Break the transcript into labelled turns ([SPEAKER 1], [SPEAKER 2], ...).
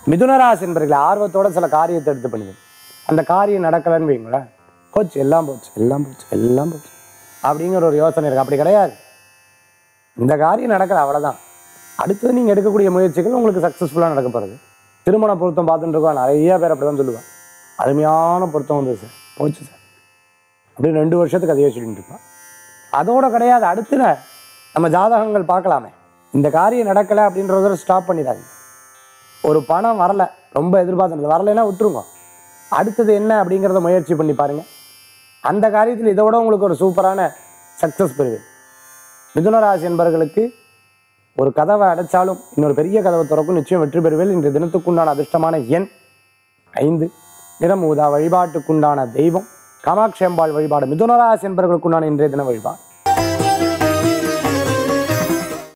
[SPEAKER 1] மிதுனராசி என்பர்கள் ஆர்வத்தோட சில காரியத்தை எடுத்து பண்ணுது அந்த காரியம் நடக்கலைன்னு வைங்களேன் போச்சு எல்லாம் போச்சு எல்லாம் போச்சு எல்லாம் போச்சு அப்படிங்கிற ஒரு யோசனை இருக்கு அப்படி கிடையாது இந்த காரியம் நடக்கல அவ்வளவுதான் அடுத்தது நீங்கள் எடுக்கக்கூடிய முயற்சிகள் உங்களுக்கு சக்ஸஸ்ஃபுல்லாக நடக்க போகிறது திருமண பொருத்தம் பார்த்துட்டு இருக்கோம் நிறைய பேர் அப்படி தான் சொல்லுவான் அருமையான பொருத்தம் வந்து சார் போச்சு சார் அப்படின்னு ரெண்டு வருஷத்துக்கு அதையே சொல்லிட்டு இருப்பான் அதோட கிடையாது அடுத்து ந- நம்ம ஜாதகங்கள் பார்க்கலாமே இந்த காரியம் நடக்கலை அப்படின்றத ஸ்டாப் பண்ணிடாதீங்க ஒரு பணம் வரல ரொம்ப எதிர்பார்த்தது வரலைன்னா விட்டுருங்க அடுத்தது என்ன அப்படிங்கிறத முயற்சி பண்ணி பாருங்க அந்த காரியத்தில் இதோட உங்களுக்கு ஒரு சூப்பரான சக்ஸஸ் பெறுவீங்க மிதுனராசி என்பவர்களுக்கு ஒரு கதவை அடைச்சாலும் இன்னொரு பெரிய கதவை திறக்கும் நிச்சயம் வெற்றி பெறுவேன் இன்று தினத்துக்குண்டான அதிர்ஷ்டமான எண் ஐந்து நிறம் ஊதா வழிபாட்டுக்குண்டான தெய்வம் காமாட்சி அம்பாள் வழிபாடு மிதுனராசி என்பவர்களுக்குண்டான இன்றைய தின வழிபாடு